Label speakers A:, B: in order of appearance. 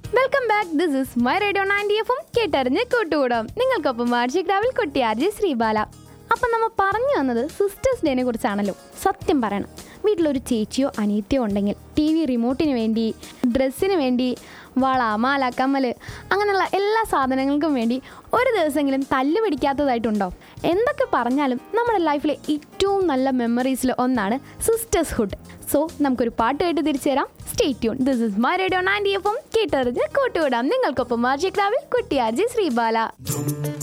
A: welcome back this is my radio ninety എഫും കേട്ടറിഞ്ഞ് കൂട്ടുകൂടാം നിങ്ങൾക്കൊപ്പം വാർഷിക് കൊട്ടിയാർജി ശ്രീബാല അപ്പം നമ്മൾ പറഞ്ഞു വന്നത് സിസ്റ്റേഴ്സ് ഡേനെ കുറിച്ചാണല്ലോ സത്യം പറയണം വീട്ടിലൊരു ചേച്ചിയോ അനിയത്തിയോ ഉണ്ടെങ്കിൽ ടി വി റിമോട്ടിന് വേണ്ടി ഡ്രസ്സിന് വേണ്ടി വള മാല കമ്മൽ അങ്ങനെയുള്ള എല്ലാ സാധനങ്ങൾക്കും വേണ്ടി ഒരു ദിവസമെങ്കിലും തല്ല് പിടിക്കാത്തതായിട്ടുണ്ടോ എന്തൊക്കെ പറഞ്ഞാലും നമ്മുടെ ലൈഫിലെ ഏറ്റവും നല്ല മെമ്മറീസിൽ ഒന്നാണ് സിസ്റ്റേഴ്സ് ഹുഡ് സോ നമുക്കൊരു പാട്ട് കേട്ട് തിരിച്ചു തരാം stay tune this is my radio ninety എഫും കേട്ടറിഞ്ഞ് കൂട്ടുകൂടാം നിങ്ങൾക്കൊപ്പം മാർജിക് രാവിൽ കുട്ടിയാർജി ശ്രീബാല